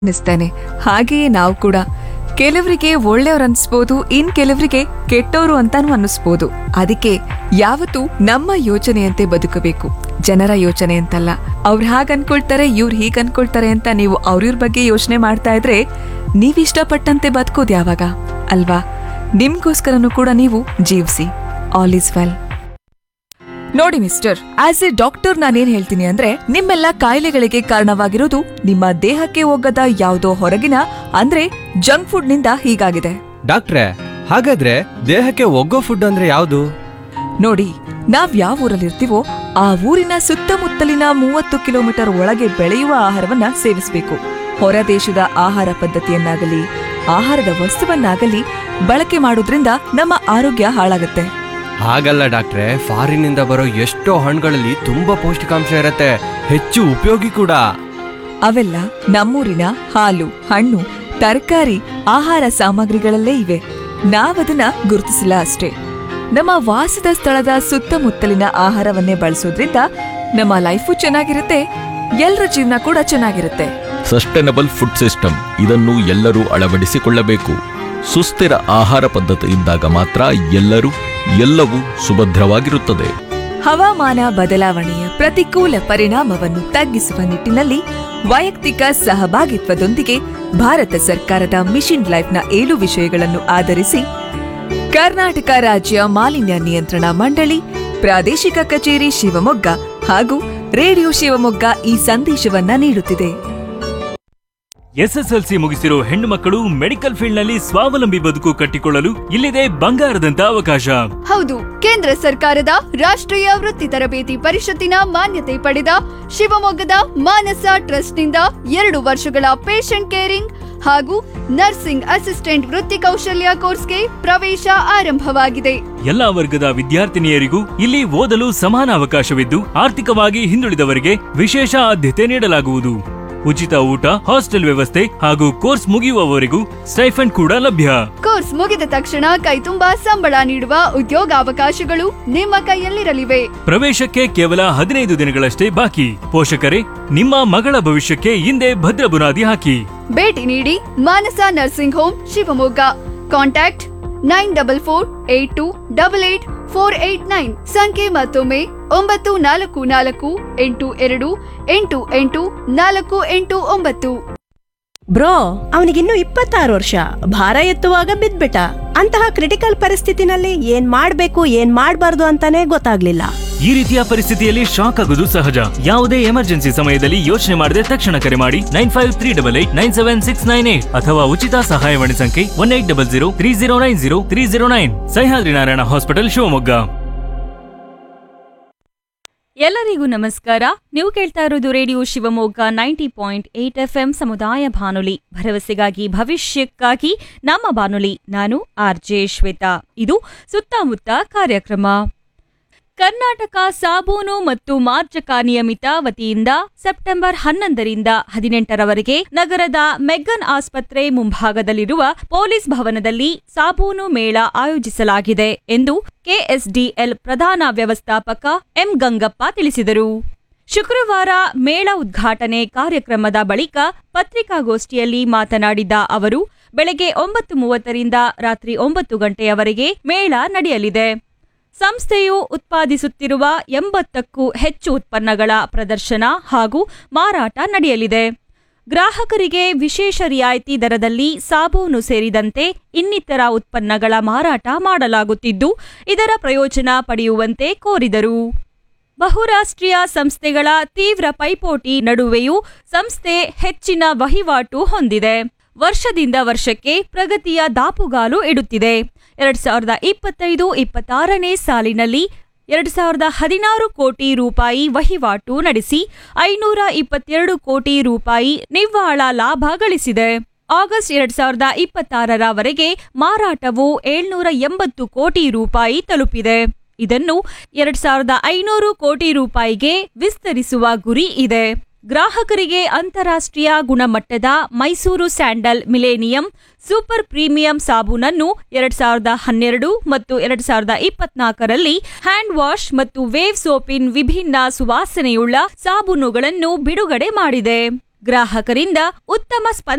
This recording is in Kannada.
ಅನ್ನಿಸ್ತಾನೆ ಹಾಗೆಯೇ ನಾವು ಕೂಡ ಕೆಲವರಿಗೆ ಒಳ್ಳೆಯವ್ರು ಅನ್ಸ್ಬೋದು ಇನ್ ಕೆಲವರಿಗೆ ಕೆಟ್ಟವರು ಅಂತಾನು ಅನ್ನಿಸ್ಬೋದು ಅದಕ್ಕೆ ಯಾವತ್ತೂ ನಮ್ಮ ಯೋಚನೆಯಂತೆ ಬದುಕಬೇಕು ಜನರ ಯೋಚನೆ ಅಂತಲ್ಲ ಅವ್ರು ಹಾಗ್ ಅನ್ಕೊಳ್ತಾರೆ ಇವ್ರು ಹೀಗ್ ಅನ್ಕೊಳ್ತಾರೆ ಅಂತ ನೀವು ಅವ್ರಿವ್ರ ಬಗ್ಗೆ ಯೋಚನೆ ಮಾಡ್ತಾ ಇದ್ರೆ ನೀವ್ ಇಷ್ಟಪಟ್ಟಂತೆ ಬದುಕೋದು ಯಾವಾಗ ಅಲ್ವಾ ನಿಮ್ಗೋಸ್ಕರನೂ ಕೂಡ ನೀವು ಜೀವಿಸಿ ಆಲ್ ಇಸ್ ವೆಲ್ ನೋಡಿ ಮಿಸ್ಟರ್ ಆಸ್ ಎ ಡಾಕ್ಟರ್ ನಾನೇನ್ ಹೇಳ್ತೀನಿ ಅಂದ್ರೆ ನಿಮ್ಮೆಲ್ಲ ಕಾಯಿಲೆಗಳಿಗೆ ಕಾರಣವಾಗಿರೋದು ನಿಮ್ಮ ದೇಹಕ್ಕೆ ಹೋಗದ ಯಾವುದೋ ಹೊರಗಿನ ಅಂದ್ರೆ ಜಂಕ್ ಫುಡ್ ನಿಂದ ಹೀಗಾಗಿದೆ ಡಾಕ್ಟ್ರೆ ಹಾಗಾದ್ರೆ ದೇಹಕ್ಕೆ ಒಗ್ಗೋ ಫುಡ್ ಅಂದ್ರೆ ಯಾವುದು ನೋಡಿ ನಾವ್ ಯಾವ ಊರಲ್ಲಿರ್ತೀವೋ ಆ ಊರಿನ ಸುತ್ತಮುತ್ತಲಿನ ಮೂವತ್ತು ಕಿಲೋಮೀಟರ್ ಒಳಗೆ ಬೆಳೆಯುವ ಆಹಾರವನ್ನ ಸೇವಿಸಬೇಕು ಹೊರ ದೇಶದ ಆಹಾರ ಪದ್ಧತಿಯನ್ನಾಗಲಿ ಆಹಾರದ ವಸ್ತುವನ್ನಾಗಲಿ ಬಳಕೆ ಮಾಡೋದ್ರಿಂದ ನಮ್ಮ ಆರೋಗ್ಯ ಹಾಳಾಗುತ್ತೆ ಹಾಗಲ್ಲ ಡಾಕ್ಟ್ರೆ ಫಾರಿನಿಂದ ಬರೋ ಎಷ್ಟೋ ಹಣ್ಣುಗಳಲ್ಲಿ ತುಂಬಾ ಪೌಷ್ಟಿಕಾಂಶ ಇರತ್ತೆ ಹೆಚ್ಚು ಉಪಯೋಗಿ ಕೂಡ ಅವೆಲ್ಲ ನಮ್ಮೂರಿನ ಹಾಲು ಹಣ್ಣು ತರಕಾರಿ ಆಹಾರ ಸಾಮಗ್ರಿಗಳಲ್ಲೇ ಇವೆ ನಾವದನ್ನ ಗುರುತಿಸಿಲ್ಲ ಅಷ್ಟೇ ನಮ್ಮ ವಾಸದ ಸ್ಥಳದ ಸುತ್ತಮುತ್ತಲಿನ ಆಹಾರವನ್ನೇ ಬಳಸೋದ್ರಿಂದ ನಮ್ಮ ಲೈಫು ಚೆನ್ನಾಗಿರುತ್ತೆ ಎಲ್ಲರ ಜೀವನ ಕೂಡ ಚೆನ್ನಾಗಿರುತ್ತೆ ಸಸ್ಟೈನಬಲ್ ಫುಡ್ ಸಿಸ್ಟಮ್ ಇದನ್ನು ಎಲ್ಲರೂ ಅಳವಡಿಸಿಕೊಳ್ಳಬೇಕು ಸುಸ್ಥಿರ ಆಹಾರ ಪದ್ಧತಿ ಇದ್ದಾಗ ಮಾತ್ರ ಎಲ್ಲರೂ ಎಲ್ಲವೂ ಸುಭದ್ರವಾಗಿರುತ್ತದೆ ಹವಾಮಾನ ಬದಲಾವಣೆಯ ಪ್ರತಿಕೂಲ ಪರಿಣಾಮವನ್ನು ತಗ್ಗಿಸುವ ನಿಟ್ಟಿನಲ್ಲಿ ವೈಯಕ್ತಿಕ ಸಹಭಾಗಿತ್ವದೊಂದಿಗೆ ಭಾರತ ಸರ್ಕಾರದ ಮಿಷನ್ ಲೈಫ್ನ ಏಳು ವಿಷಯಗಳನ್ನು ಆಧರಿಸಿ ಕರ್ನಾಟಕ ರಾಜ್ಯ ಮಾಲಿನ್ಯ ನಿಯಂತ್ರಣ ಮಂಡಳಿ ಪ್ರಾದೇಶಿಕ ಕಚೇರಿ ಶಿವಮೊಗ್ಗ ಹಾಗೂ ರೇಡಿಯೋ ಶಿವಮೊಗ್ಗ ಈ ಸಂದೇಶವನ್ನ ನೀಡುತ್ತಿದೆ ಎಸ್ಎಸ್ಎಲ್ಸಿ ಮುಗಿಸಿರೋ ಹೆಣ್ಣು ಮಕ್ಕಳು ಮೆಡಿಕಲ್ ಫೀಲ್ಡ್ ನಲ್ಲಿ ಸ್ವಾವಲಂಬಿ ಬದುಕು ಕಟ್ಟಿಕೊಳ್ಳಲು ಇಲ್ಲಿದೆ ಬಂಗಾರದಂತ ಅವಕಾಶ ಹೌದು ಕೇಂದ್ರ ಸರ್ಕಾರದ ರಾಷ್ಟ್ರೀಯ ವೃತ್ತಿ ತರಬೇತಿ ಪರಿಷತ್ತಿನ ಮಾನ್ಯತೆ ಪಡೆದ ಶಿವಮೊಗ್ಗದ ಮಾನಸ ಟ್ರಸ್ಟ್ನಿಂದ ಎರಡು ವರ್ಷಗಳ ಪೇಷಂಟ್ ಕೇರಿಂಗ್ ಹಾಗೂ ನರ್ಸಿಂಗ್ ಅಸಿಸ್ಟೆಂಟ್ ವೃತ್ತಿ ಕೌಶಲ್ಯ ಕೋರ್ಸ್ಗೆ ಪ್ರವೇಶ ಆರಂಭವಾಗಿದೆ ಎಲ್ಲಾ ವರ್ಗದ ವಿದ್ಯಾರ್ಥಿನಿಯರಿಗೂ ಇಲ್ಲಿ ಓದಲು ಸಮಾನ ಅವಕಾಶವಿದ್ದು ಆರ್ಥಿಕವಾಗಿ ಹಿಂದುಳಿದವರಿಗೆ ವಿಶೇಷ ಆದ್ಯತೆ ನೀಡಲಾಗುವುದು ಉಚಿತ ಊಟ ಹಾಸ್ಟೆಲ್ ವ್ಯವಸ್ಥೆ ಹಾಗೂ ಕೋರ್ಸ್ ಮುಗಿಯುವವರೆಗೂ ಸ್ಟೈಫಂಡ್ ಕೂಡ ಲಭ್ಯ ಕೋರ್ಸ್ ಮುಗಿದ ತಕ್ಷಣ ಕೈತುಂಬಾ ಸಂಬಳ ನೀಡುವ ಉದ್ಯೋಗಾವಕಾಶಗಳು ನಿಮ್ಮ ಕೈಯಲ್ಲಿರಲಿವೆ ಪ್ರವೇಶಕ್ಕೆ ಕೇವಲ ಹದಿನೈದು ದಿನಗಳಷ್ಟೇ ಬಾಕಿ ಪೋಷಕರೇ ನಿಮ್ಮ ಮಗಳ ಭವಿಷ್ಯಕ್ಕೆ ಹಿಂದೆ ಭದ್ರ ಬುನಾದಿ ಹಾಕಿ ಭೇಟಿ ನೀಡಿ Manasa nursing home Shivamogga contact nine double four eight two double eight four eight nine ಸಂಖ್ಯೆ ಮತ್ತೊಮ್ಮೆ ಒಂಬತ್ತು ನಾಲ್ಕು ನಾಲ್ಕು ಎಂಟು ಎರಡು ಎಂಟು ಎಂಟು ನಾಲ್ಕು ಎಂಟು ಒಂಬತ್ತು ಬ್ರೋ ಅವನಿಗಿನ್ನು ಇಪ್ಪತ್ತಾರು ವರ್ಷ ಭಾರ ಎತ್ತುವಾಗ ಬಿದ್ಬಿಟ್ಟ ಅಂತಹ ಕ್ರಿಟಿಕಲ್ ಪರಿಸ್ಥಿತಿನಲ್ಲಿ ಏನ್ ಮಾಡ್ಬೇಕು ಏನ್ ಮಾಡ್ಬಾರ್ದು ಅಂತಾನೆ ಗೊತ್ತಾಗ್ಲಿಲ್ಲ ಈ ರೀತಿಯ ಪರಿಸ್ಥಿತಿಯಲ್ಲಿ ಶಾಕ್ ಆಗುವುದು ಸಹಜ ಯಾವುದೇ ಎಮರ್ಜೆನ್ಸಿ ಸಮಯದಲ್ಲಿ ಯೋಚನೆ ಮಾಡದೆ ತಕ್ಷಣ ಕರೆ ಮಾಡಿ nine five three double eight nine seven six nine eight ಅಥವಾ ಉಚಿತ ಸಹಾಯವಾಣಿ ಸಂಖ್ಯೆ one eight double zero three zero nine zero three zero nine Sahyadri Narayana hospital Shivamogga ಎಲ್ಲರಿಗೂ ನಮಸ್ಕಾರ ನೀವು ಕೇಳ್ತಾ ಇರೋದು radio Shivamogga ninety point eight F M ಸಮುದಾಯ ಬಾನುಲಿ ಭರವಸೆಗಾಗಿ ಭವಿಷ್ಯಕ್ಕಾಗಿ ನಮ್ಮ ಬಾನುಲಿ ನಾನು ಆರ್ ಜೆ ಶ್ವೇತಾ ಇದು ಸುತ್ತಮುತ್ತ ಕಾರ್ಯಕ್ರಮ ಕರ್ನಾಟಕ ಸಾಬೂನು ಮತ್ತು ಮಾರ್ಜಕ ನಿಯಮಿತ ವತಿಯಿಂದ ಸೆಪ್ಟೆಂಬರ್ ಹನ್ನೊಂದರಿಂದ ಹದಿನೆಂಟರವರೆಗೆ ನಗರದ ಮೆಗ್ಗನ್ ಆಸ್ಪತ್ರೆ ಮುಂಭಾಗದಲ್ಲಿರುವ ಪೊಲೀಸ್ ಭವನದಲ್ಲಿ ಸಾಬೂನು ಮೇಳ ಆಯೋಜಿಸಲಾಗಿದೆ ಎಂದು ಕೆಎಸ್ಡಿಎಲ್ ಪ್ರಧಾನ ವ್ಯವಸ್ಥಾಪಕ ಎಂ ಗಂಗಪ್ಪ ತಿಳಿಸಿದರು ಶುಕ್ರವಾರ ಮೇಳ ಉದ್ಘಾಟನೆ ಕಾರ್ಯಕ್ರಮದ ಬಳಿಕ ಪತ್ರಿಕಾಗೋಷ್ಠಿಯಲ್ಲಿ ಮಾತನಾಡಿದ ಅವರು ಬೆಳಗ್ಗೆ ಒಂಬತ್ತು ಮೂವತ್ತರಿಂದ ರಾತ್ರಿ ಒಂಬತ್ತು ಗಂಟೆಯವರೆಗೆ ಮೇಳ ನಡೆಯಲಿದೆ ಸಂಸ್ಥೆಯು ಉತ್ಪಾದಿಸುತ್ತಿರುವ ಎಂಬತ್ತಕ್ಕೂ ಹೆಚ್ಚು ಉತ್ಪನ್ನಗಳ ಪ್ರದರ್ಶನ ಹಾಗೂ ಮಾರಾಟ ನಡೆಯಲಿದೆ ಗ್ರಾಹಕರಿಗೆ ವಿಶೇಷ ರಿಯಾಯಿತಿ ದರದಲ್ಲಿ ಸಾಬೂನು ಸೇರಿದಂತೆ ಇನ್ನಿತರ ಉತ್ಪನ್ನಗಳ ಮಾರಾಟ ಮಾಡಲಾಗುತ್ತಿದ್ದು ಇದರ ಪ್ರಯೋಜನ ಪಡೆಯುವಂತೆ ಕೋರಿದರು ಬಹುರಾಷ್ಟ್ರೀಯ ಸಂಸ್ಥೆಗಳ ತೀವ್ರ ಪೈಪೋಟಿ ನಡುವೆಯೂ ಸಂಸ್ಥೆ ಹೆಚ್ಚಿನ ವಹಿವಾಟು ಹೊಂದಿದೆ ವರ್ಷದಿಂದ ವರ್ಷಕ್ಕೆ ಪ್ರಗತಿಯ ದಾಪುಗಾಲು ಇಡುತ್ತಿದೆ ಎರಡ್ ಸಾವಿರದ ಇಪ್ಪತ್ತೈದು ಇಪ್ಪತ್ತಾರನೇ ಸಾಲಿನಲ್ಲಿ ಎರಡ್ ಸಾವಿರದ ಹದಿನಾರು ಕೋಟಿ ರೂಪಾಯಿ ವಹಿವಾಟು ನಡೆಸಿ ಐನೂರ ಇಪ್ಪತ್ತೆರಡು ಕೋಟಿ ರೂಪಾಯಿ ನಿವ್ವಳ ಲಾಭ ಗಳಿಸಿದೆ ಆಗಸ್ಟ್ ಎರಡ್ ಸಾವಿರದ ಇಪ್ಪತ್ತಾರರವರೆಗೆ ಮಾರಾಟವು ಏಳ್ನೂರ ಎಂಬತ್ತು ಕೋಟಿ ರೂಪಾಯಿ ತಲುಪಿದೆ ಇದನ್ನು ಎರಡ್ ಸಾವಿರದ ಐನೂರು ಕೋಟಿ ರೂಪಾಯಿಗೆ ವಿಸ್ತರಿಸುವ ಗುರಿ ಇದೆ ಗ್ರಾಹಕರಿಗೆ ಅಂತಾರಾಷ್ಟ್ರೀಯ ಗುಣಮಟ್ಟದ Mysuru sandal millennium super premium ಸಾಬೂನನ್ನು ಎರಡ್ ಸಾವಿರದ ಹನ್ನೆರಡು ಮತ್ತು ಎರಡ್ ಸಾವಿರದ ಇಪ್ಪತ್ನಾಲ್ಕರಲ್ಲಿ ಹ್ಯಾಂಡ್ ವಾಶ್ ಮತ್ತು ವೇವ್ ಸೋಪಿನ್ ವಿಭಿನ್ನ ಸುವಾಸನೆಯುಳ್ಳ ಸಾಬೂನುಗಳನ್ನು ಬಿಡುಗಡೆ ಮಾಡಿದೆ ಗ್ರಾಹಕರಿಂದ ಉತ್ತಮ ಸ್ಪಂದನೆ